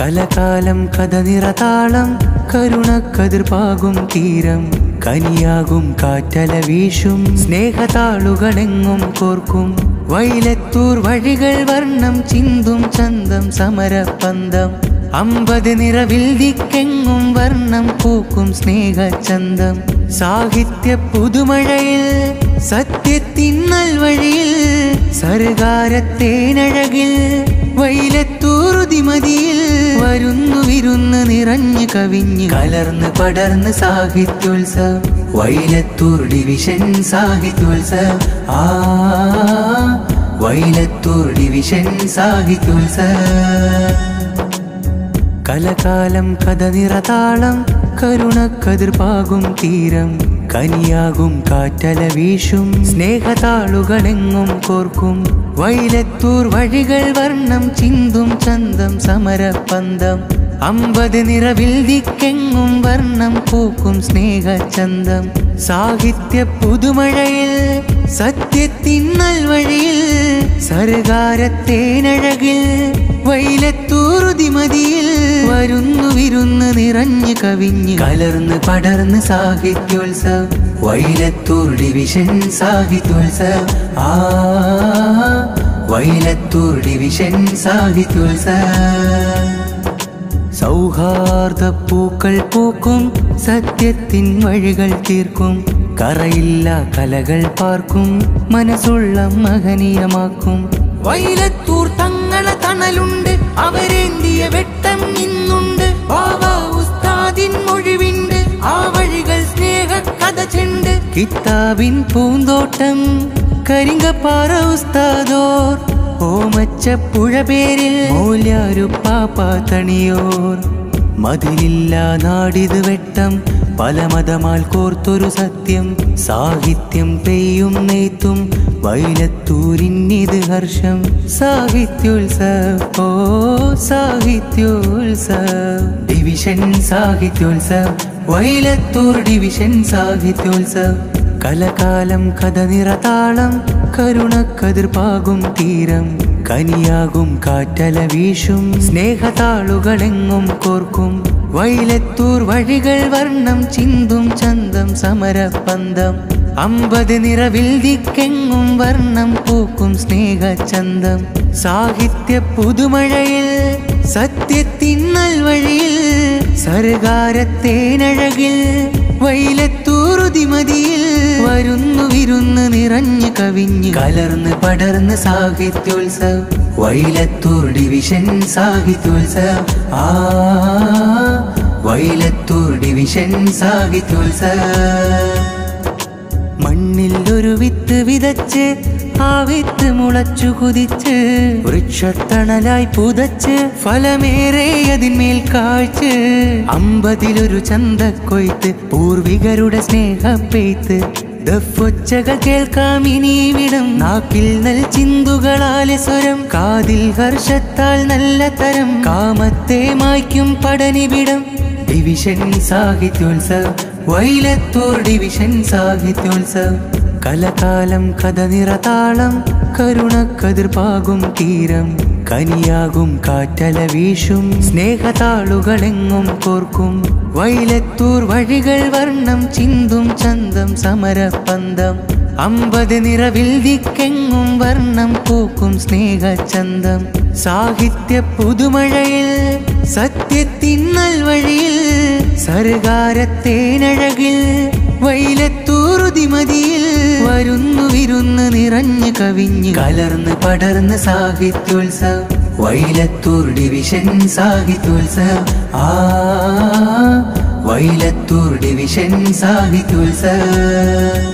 കലകാലം കഥ നിറതാളം കരുണക്കതിർപ്പാകും തീരം കനിയാകും കാറ്റല വീശും സ്നേഹതാളുകളെങ്ങും കോർക്കും വൈലത്തൂർ വഴികൾ വർണ്ണം ചിന്തും ചന്തം സമരപന്തം അമ്പത് നിറവിൽ ദിക്കെങ്ങും വർണ്ണം പൂക്കും സ്നേഹചന്തം സാഹിത്യ പുതുമഴയിൽ സത്യത്തിൻ നൽവഴിയിൽ സർഗാരത്തേനഴകിൽ വൈലത്തൂറുതിമതിയിൽ വരുന്നു വിരുന്ന് നിറഞ്ഞു കവിഞ്ഞ് കലർന്ന് പടർന്ന് സാഹിത്യോത്സവം വൈലത്തൂർ ഡിവിഷൻ സാഹിത്യോത്സവം ആ വൈലത്തൂർ ഡിവിഷൻ സാഹിത്യോത്സവം കലകാലം കഥ നിറതാളം കരുണക്കതിർപ്പാകും തീരം കനിയാകും കാറ്റല വീശും സ്നേഹതാളുകളെങ്ങും കോർക്കും വൈലത്തൂർ വഴികൾ വർണ്ണം ചിന്തും ചന്തം സമരപന്തം അമ്പത് നിറവിൽ ദിക്കെങ്ങും വർണ്ണം പൂക്കും സ്നേഹചന്തം സാഹിത്യ പുതുമഴയിൽ സത്യത്തിൻ നൽവഴിയിൽ സർഗാരത്തേനഴകിൽ വൈലത്തൂറുതിമതിയിൽ വരുന്നു വിരുന്ന് നിറഞ്ഞു കവിഞ്ഞ് കലർന്ന് പടർന്ന് സാഹിത്യോത്സവം വൈലത്തൂർ ഡിവിഷൻ സാഹിത്യോത്സവം ആ വൈലത്തൂർ ഡിവിഷൻ സാഹിത്യോത്സവം സൗഹാർദ്ദ പൂക്കൾ പൂക്കും സത്യത്തിൻ വഴികൾ തീർക്കും കറയില്ല കലകൾ പാർക്കും മനസ്സുള്ള മഹനീയമാക്കും വൈലത്തൂർ തങ്ങളെ തണലുണ്ട് അവരേന്തിയ വെട്ടം ഇന്നുണ്ട് ബാബാ ഉസ്താദിൻ മൊഴിവിണ്ട് ആ വഴികൾ സ്നേഹ കഥ ചെണ്ട് കിതാബിൻ പൂന്തോട്ടം കരിങ്കപ്പാറ ഉസ്താദോർ ഓമച്ചപ്പുഴ പേരിൽ മൂല്യാരു പാപ്പ തണിയോർ മതിലില്ല നാടിത് വെട്ടം പല മതമാൽ കോർത്തൊരു സത്യം സാഹിത്യം പെയ്യും നെയ്ത്തും വൈലത്തൂരിന്നിത് ഹർഷം സാഹിത്യോത്സവ് ഓ സാഹിത്യോത്സവ് ഡിവിഷൻ സാഹിത്യോത്സവ് വൈലത്തൂർ ഡിവിഷൻ സാഹിത്യോത്സവ് കലകാലം കഥ നിറതാളം കരുണക്കതിർപ്പാകും തീരം കനിയാകും കാറ്റല വീശും സ്നേഹതാളുകളെങ്ങും കോർക്കും വൈലത്തൂർ വഴികൾ വർണ്ണം ചിന്തും ചന്തം സമരപന്തം അമ്പത് നിറവിൽ ദിക്കെങ്ങും വർണ്ണം പൂക്കും സ്നേഹചന്തം സാഹിത്യ പുതുമഴയിൽ സത്യത്തിൻ നൽവഴിയിൽ സർഗാരത്തേനഴകിൽ വൈലത്തൂറുതിമതിയിൽ വരുന്നു വിരുന്ന് നിറഞ്ഞു കവിഞ്ഞ് കലർന്ന് പടർന്ന് സാഹിത്യോത്സവം വൈലത്തൂർ ഡിവിഷൻ സാഹിത്യോത്സവം ആ വൈലത്തൂർ ഡിവിഷൻ സാഹിത്യോത്സവം മണ്ണിൽ ഒരു വിത്ത് വിതച്ച് ആ വിത്ത് മുളച്ചു കുതിച്ച് വൃക്ഷത്തണലായി പുതച്ച് ഫലമേറെ അതിന്മേൽ കാഴ്ച അമ്പതിലൊരു ചന്തക്കൊയ്ത്ത് പൂർവികരുടെ സ്നേഹപ്പെയ്ത്ത് ദഫൊച്ചകൾ കേൾക്കാം ഇനിവിടം നാക്കിൽ നൽ ചിന്തുകളാലെ സ്വരം കാതിൽ ഹർഷത്താൽ നല്ല തരം കാമത്തെ മായ്ക്കും പഠനിവിടം ഡിവിഷൻ സാഹിത്യോത്സവ് വൈലത്തൂർ ഡിവിഷൻ സാഹിത്യോത്സവ് കലകാലം കഥ നിറതാളം കരുണക്കതിർപ്പാകും തീരം കനിയാകും കാറ്റല വീശും സ്നേഹതാളുകളെങ്ങും കോർക്കും വൈലത്തൂർ വഴികൾ വർണ്ണം ചിന്തും ചന്തം സമരപന്തം അമ്പത് നിറവിൽ ദിക്കെങ്ങും വർണ്ണം പൂക്കും സ്നേഹചന്തം സാഹിത്യ പുതുമഴയിൽ സത്യത്തിൻ നൽവഴിയിൽ സർഗാരത്തേനഴകിൽ വൈലത്തൂറുതിമതിയിൽ വരുന്നു വിരുന്ന് നിറഞ്ഞു കവിഞ്ഞ് കലർന്ന് പടർന്ന് സാഹിത്യോത്സവം വൈലത്തൂർ ഡിവിഷൻ സാഹിത്യോത്സവം ആ വൈലത്തൂർ ഡിവിഷൻ സാഹിത്യോത്സവം